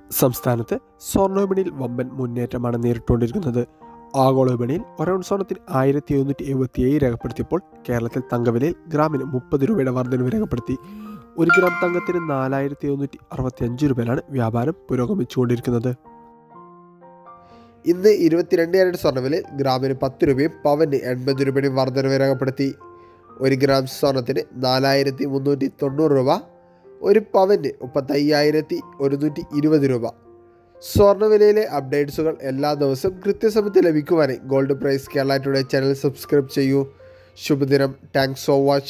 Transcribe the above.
സംസ്ഥാനത്ത് സ്വർണ്ണവിപണിയിൽ വമ്പൻ മുന്നേറ്റമാണ് നേരിട്ടുകൊണ്ടിരിക്കുന്നത് ആഗോള വിപണിയിൽ ഒരൗൺ സ്വർണ്ണത്തിന് ആയിരത്തി എഴുന്നൂറ്റി എഴുപത്തിയേഴ് രേഖപ്പെടുത്തിയപ്പോൾ കേരളത്തിൽ തങ്കവിലയിൽ ഗ്രാമിന് മുപ്പത് രൂപയുടെ വർധനവ് രേഖപ്പെടുത്തി ഒരു ഗ്രാം തങ്കത്തിന് നാലായിരത്തി എഴുന്നൂറ്റി അറുപത്തി അഞ്ച് രൂപയിലാണ് വ്യാപാരം പുരോഗമിച്ചുകൊണ്ടിരിക്കുന്നത് ഇന്ന് ഇരുപത്തിരണ്ട് ക്യാരറ്റ് സ്വർണ്ണവിലയിൽ ഗ്രാമിന് പത്ത് രൂപയും പവന് എൺപത് രൂപയും വർധനവ് രേഖപ്പെടുത്തി ഒരു ഗ്രാം സ്വർണ്ണത്തിന് നാലായിരത്തി മുന്നൂറ്റി തൊണ്ണൂറ് രൂപ ഒരു പവന് മുപ്പത്തയ്യായിരത്തി ഒരുന്നൂറ്റി ഇരുപത് രൂപ സ്വർണ്ണവിലയിലെ അപ്ഡേറ്റ്സുകൾ എല്ലാ ദിവസവും കൃത്യസമയത്ത് ലഭിക്കുവാനായി gold price Kerala today channel subscribe ചെയ്യൂ ശുഭദിനം താങ്ക്സ് ഫോർ വാച്ച്